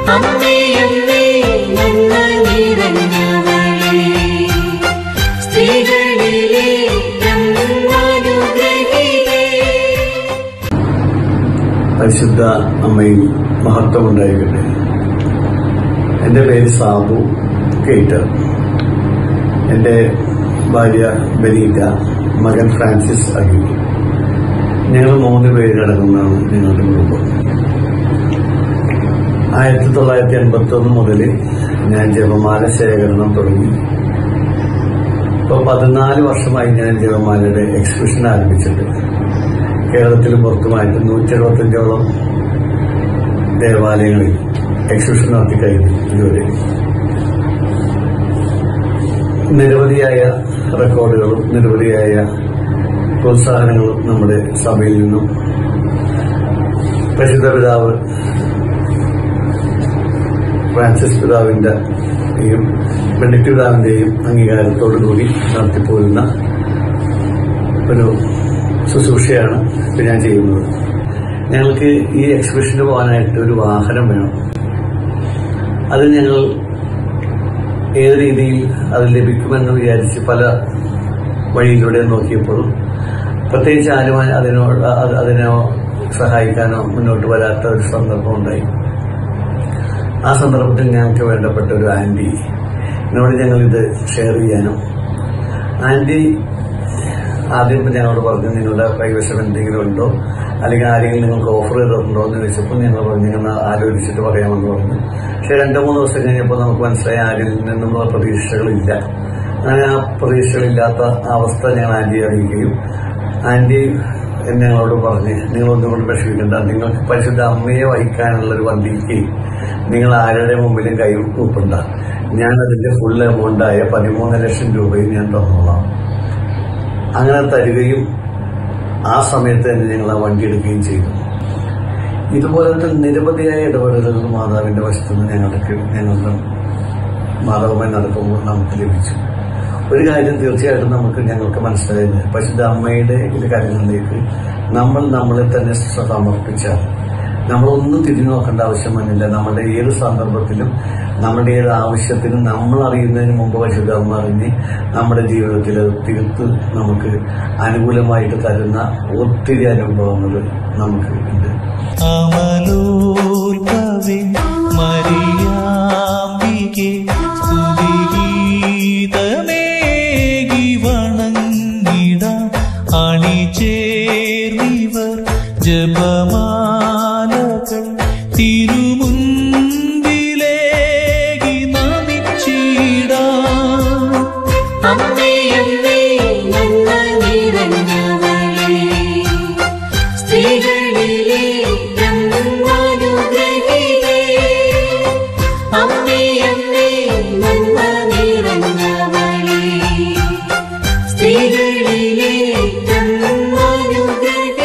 അമ്മേ അമ്മേ നന്മ നിറഞ്ഞവളേ സ്ത്രീകളിലെ അനുഗ്രഹിതേ പരിശുദ്ധ അമ്മയിൽ മഹത്വമുണ്ടായിരിക്കട്ടെ എൻ്റെ പേര് സാബു കേറ്റർ എൻ്റെ ഭാര്യ ബലീറ്റ മകൻ ഫ്രാൻസിസ് അഗി ഞങ്ങൾ മൂന്ന് പേരടങ്ങുന്നതാണ് ഞങ്ങളുടെ കുടുംബം ആയിരത്തി തൊള്ളായിരത്തി എൺപത്തി ഒന്ന് മുതൽ ഞാൻ ജപമാല ശേഖരണം തുടങ്ങി ഇപ്പോൾ പതിനാല് വർഷമായി ഞാൻ ജപമാലയുടെ എക്സിബിഷൻ ആരംഭിച്ചിട്ട് കേരളത്തിലും പുറത്തുമായിട്ട് നൂറ്റി എഴുപത്തഞ്ചോളം ദേവാലയങ്ങളിൽ എക്സിബിഷൻ നടത്തി കഴിഞ്ഞു ഇതുവരെ നിരവധിയായ റെക്കോർഡുകളും നിരവധിയായ പ്രോത്സാഹനങ്ങളും നമ്മുടെ സഭയിൽ നിന്നും പ്രസിദ്ധ പിതാവ് ഫ്രാൻസിസ് പിതാവിന്റെ യും ബെനഡിക്ട് പിതാവിന്റെയും അംഗീകാരത്തോടുകൂടി നടത്തിപ്പോരുന്ന ഒരു ശുശ്രൂഷയാണ് ഇപ്പൊ ഞാൻ ചെയ്യുന്നത് ഞങ്ങൾക്ക് ഈ എക്സിബിഷന് പോകാനായിട്ട് ഒരു വാഹനം വേണം അത് ഞങ്ങൾ ഏത് രീതിയിൽ അത് ലഭിക്കുമെന്ന് വിചാരിച്ച് പല വഴിയിലൂടെ നോക്കിയപ്പോഴും പ്രത്യേകിച്ച് ആരും അതിനോട് അത് അതിനോ സഹായിക്കാനോ മുന്നോട്ട് വരാത്ത ഒരു സന്ദർഭം ഉണ്ടായി ആ സന്ദർഭത്തിൽ ഞങ്ങൾക്ക് വേണ്ടപ്പെട്ട ഒരു ആന്റി എന്നോട് ഞങ്ങൾ ഇത് ഷെയർ ചെയ്യാനോ ആന്റി ആദ്യം ഇപ്പൊ ഞങ്ങളോട് പറഞ്ഞു നിങ്ങളുടെ കൈവശം എന്തെങ്കിലും ഉണ്ടോ അല്ലെങ്കിൽ ആരെങ്കിലും നിങ്ങൾക്ക് ഓഫർ ചെയ്തിട്ടുണ്ടോ എന്ന് ചോദിച്ചപ്പോൾ ഞങ്ങൾ പറഞ്ഞു ഞങ്ങൾ ആലോചിച്ചിട്ട് പറയാമെന്ന് പറഞ്ഞു പക്ഷെ രണ്ടു മൂന്ന് ദിവസം കഴിഞ്ഞപ്പോൾ നമുക്ക് മനസ്സിലായി ആരിൽ നിന്നുള്ള പ്രതീക്ഷകളില്ല അങ്ങനെ ആ പ്രതീക്ഷകളില്ലാത്ത അവസ്ഥ ഞങ്ങൾ ആന്റിയെ അറിയിക്കുകയും ആന്റി ഞങ്ങളോട് പറഞ്ഞ് നിങ്ങളൊന്നും കൊണ്ട് വിഷമിക്കണ്ട നിങ്ങൾക്ക് പരിശുദ്ധ അമ്മയെ വഹിക്കാനുള്ള ഒരു വണ്ടിക്ക് നിങ്ങൾ ആരുടെ മുമ്പിലും കൈ കൂപ്പണ്ട ഞാൻ അതിന്റെ ഫുൾ എമൗണ്ടായ പതിമൂന്ന് ലക്ഷം രൂപയും ഞാൻ തന്നോളാം അങ്ങനെ തരികയും ആ സമയത്ത് തന്നെ ഞങ്ങൾ ആ വണ്ടി എടുക്കുകയും ചെയ്തു ഇതുപോലത്തെ നിരവധിയായ ഇടപെടലുകൾ മാതാവിന്റെ വശത്തുനിന്ന് ഞങ്ങൾക്ക് ഞങ്ങളുടെ മാതാവുമായി നടക്കുമ്പോൾ നമുക്ക് ലഭിച്ചു ഒരു കാര്യം തീർച്ചയായിട്ടും നമുക്ക് ഞങ്ങൾക്ക് മനസ്സിലായത് പരിശുദ്ധ അമ്മയുടെ ഇത് കാര്യങ്ങളിലേക്ക് നമ്മൾ നമ്മളെ തന്നെ സമർപ്പിച്ചാൽ നമ്മളൊന്നും തിരിഞ്ഞു നോക്കേണ്ട ആവശ്യം വന്നില്ല നമ്മുടെ ഏത് സന്ദർഭത്തിലും നമ്മുടെ ഏത് ആവശ്യത്തിനും നമ്മൾ അറിയുന്നതിന് മുമ്പ് പരിശുദ്ധ അമ്മ അറിഞ്ഞ് നമ്മുടെ ജീവിതത്തിൽ അത് തീർത്ത് നമുക്ക് അനുകൂലമായിട്ട് തരുന്ന ഒത്തിരി അനുഭവങ്ങൾ നമുക്ക് ഉണ്ട് അമലോത്ഭവേ മരിയാമ്പികെ സ്തുതിഗീതമേകി വണങ്ങിടാം അണിചേർന്നിവർ ജപമാലകൾ തിരുമുൻപിലേകി നമിച്ചിടാം അമ്മേ അമ്മേ നന്മ നിറഞ്ഞവളേ സ്ത്രീകളിലെ അനുഗ്രഹിതേ അമ്മേ അമ്മേ നന്മ നിറഞ്ഞവളേ സ്ത്രീകളിലെ അനുഗ്രഹിതേ